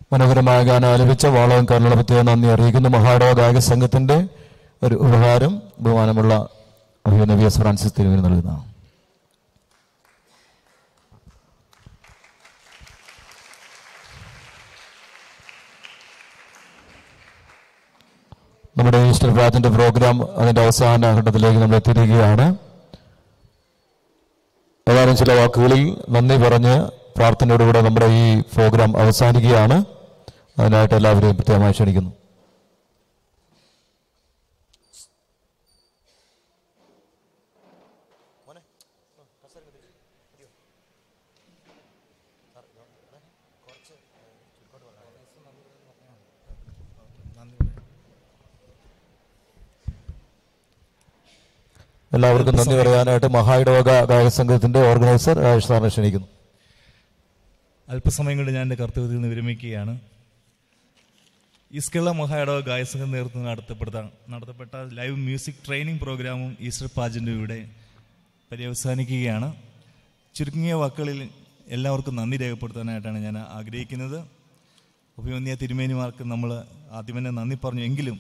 മനോഹരമായ ഗാനം ആലപിച്ച വാളകം കാരണമുള്ള പ്രത്യേക നന്ദി അറിയിക്കുന്നു മഹാടോ ഗായക സംഘത്തിന്റെ ഒരു ഉപഹാരം ബഹുമാനമുള്ള അഭിനന്ദ വി എസ് ഫ്രാൻസിസ് തിരുവിന് നൽകുന്നതാണ് നമ്മുടെ ഈസ്റ്റർ പ്രാർത്ഥന്റെ പ്രോഗ്രാം അതിന്റെ അവസാന ഘട്ടത്തിലേക്ക് നമ്മൾ എത്തിയിരിക്കുകയാണ് ഏതാനും ചില വാക്കുകളിൽ നന്ദി പറഞ്ഞ് പ്രാർത്ഥനയോടുകൂടെ നമ്മുടെ ഈ പ്രോഗ്രാം അവസാനിക്കുകയാണ് അതിനായിട്ട് എല്ലാവരെയും പ്രത്യേകമായി ക്ഷണിക്കുന്നു എല്ലാവർക്കും നന്ദി പറയാനായിട്ട് മഹായിടവക ഗായക സംഘത്തിന്റെ ഓർഗനൈസർ രാജേഷ് സാറിനെ ക്ഷണിക്കുന്നു അല്പസമയം കൊണ്ട് ഞാൻ എൻ്റെ കർത്തവ്യത്തിൽ നിന്ന് വിരമിക്കുകയാണ് ഈസ്കേള മഹായിടവ ഗായസംഘം നേതൃത്വം നടത്തപ്പെടുത്ത നടത്തപ്പെട്ട ലൈവ് മ്യൂസിക് ട്രെയിനിങ് പ്രോഗ്രാമും ഈസ്റ്റർ പാജന്റും ഇവിടെ പര്യവസാനിക്കുകയാണ് ചുരുങ്ങിയ വാക്കുകളിൽ എല്ലാവർക്കും നന്ദി രേഖപ്പെടുത്താനായിട്ടാണ് ഞാൻ ആഗ്രഹിക്കുന്നത് അഭിമന്യ തിരുമേനിമാർക്ക് നമ്മൾ ആദ്യം തന്നെ നന്ദി പറഞ്ഞു എങ്കിലും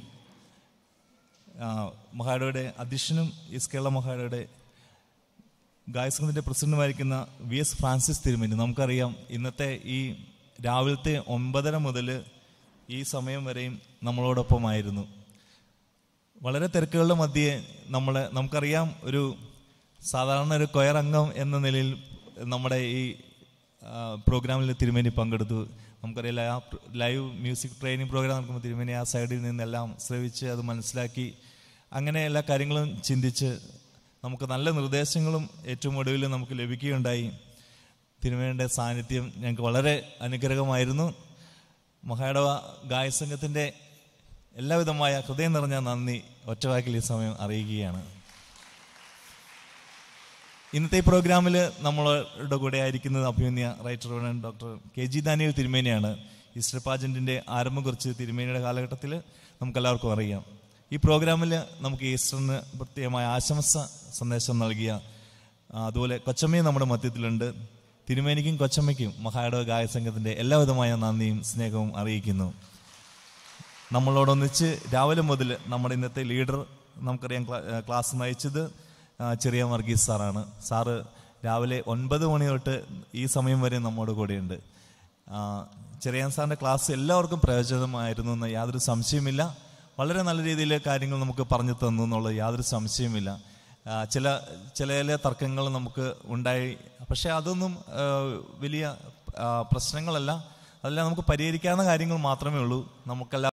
മഹാഡയുടെ അധ്യക്ഷനും ഈസ്കേള മഹാഡയുടെ ഗായസംഘത്തിൻ്റെ പ്രസിഡന്റുമായിരിക്കുന്ന വി എസ് ഫ്രാൻസിസ് തിരുമേനി നമുക്കറിയാം ഇന്നത്തെ ഈ രാവിലത്തെ ഒമ്പതര മുതൽ ഈ സമയം വരെയും നമ്മളോടൊപ്പമായിരുന്നു വളരെ തിരക്കുകളുടെ മധ്യേ നമ്മളെ നമുക്കറിയാം ഒരു സാധാരണ ഒരു കൊയർ അംഗം എന്ന നിലയിൽ നമ്മുടെ ഈ ആ, പ്രോഗ്രാമിൽ തിരുമേനി പങ്കെടുത്തു നമുക്കറിയാം ആ പ്ര- ലൈവ് മ്യൂസിക് ട്രെയിനിങ് പ്രോഗ്രാം നടക്കുമ്പോൾ തിരുമേനി ആ സൈഡിൽ നിന്നെല്ലാം ശ്രവിച്ച് അത് മനസ്സിലാക്കി അങ്ങനെ എല്ലാ കാര്യങ്ങളും ചിന്തിച്ച് നമുക്ക് നല്ല നിർദ്ദേശങ്ങളും ഏറ്റവും ഒടുവിൽ നമുക്ക് ലഭിക്കുകയുണ്ടായി തിരുമേനിയുടെ സാന്നിധ്യം ഞങ്ങൾക്ക് വളരെ അനുഗ്രഹമായിരുന്നു മഹാടവ ഗായസംഘത്തിൻ്റെ എല്ലാവിധമായ ഹൃദയം നിറഞ്ഞ നന്ദി ഒറ്റവാക്കിൽ ഈ സമയം അറിയിക്കുകയാണ് ഇന്നത്തെ ഈ പ്രോഗ്രാമിൽ നമ്മളുടെ കൂടെ ആയിരിക്കുന്നത് അഭിമന്യ റൈറ്റർ ഡോക്ടർ കെ ജി ദാനിയൽ തിരുമേനിയാണ് ഈസ്റ്റർ പാജന്റിന്റെ ആരംഭം കുറിച്ച് തിരുമേനിയുടെ കാലഘട്ടത്തിൽ നമുക്കെല്ലാവർക്കും അറിയാം ഈ പ്രോഗ്രാമിൽ നമുക്ക് ഈസ്റ്ററിന് പ്രത്യേകമായ ആശംസ സന്ദേശം നൽകിയ ആ, അതുപോലെ കൊച്ചമ്മയും നമ്മുടെ മധ്യത്തിലുണ്ട് തിരുമേനിക്കും കൊച്ചമ്മയ്ക്കും മഹാടവ ഗായ സംഘത്തിന്റെ എല്ലാവിധമായ നന്ദിയും സ്നേഹവും അറിയിക്കുന്നു നമ്മളോടൊന്നിച്ച് രാവിലെ മുതൽ നമ്മുടെ ഇന്നത്തെ ലീഡർ നമുക്കറിയാം ക്ലാ- ഏഹ് ക്ലാസ് നയിച്ചത് ആ, ചെറിയ വർഗീസ് സാറാണ് സാറ് രാവിലെ ഒൻപത് മണി തൊട്ട് ഈ സമയം വരെ നമ്മോട് കൂടെയുണ്ട് ആ, ചെറിയാൻ സാറിൻ്റെ ക്ലാസ് എല്ലാവർക്കും പ്രയോജനമായിരുന്നു എന്ന് യാതൊരു സംശയമില്ല വളരെ നല്ല രീതിയിൽ കാര്യങ്ങൾ നമുക്ക് പറഞ്ഞു തന്നു എന്നുള്ളത് യാതൊരു സംശയമില്ല ആ, ചില ചില ചില തർക്കങ്ങൾ നമുക്ക് ഉണ്ടായി പക്ഷേ അതൊന്നും ആ, വലിയ ആ, പ്രശ്നങ്ങളല്ല അതെല്ലാം നമുക്ക് പരിഹരിക്കാവുന്ന കാര്യങ്ങൾ മാത്രമേ ഉള്ളൂ നമുക്കെല്ലാം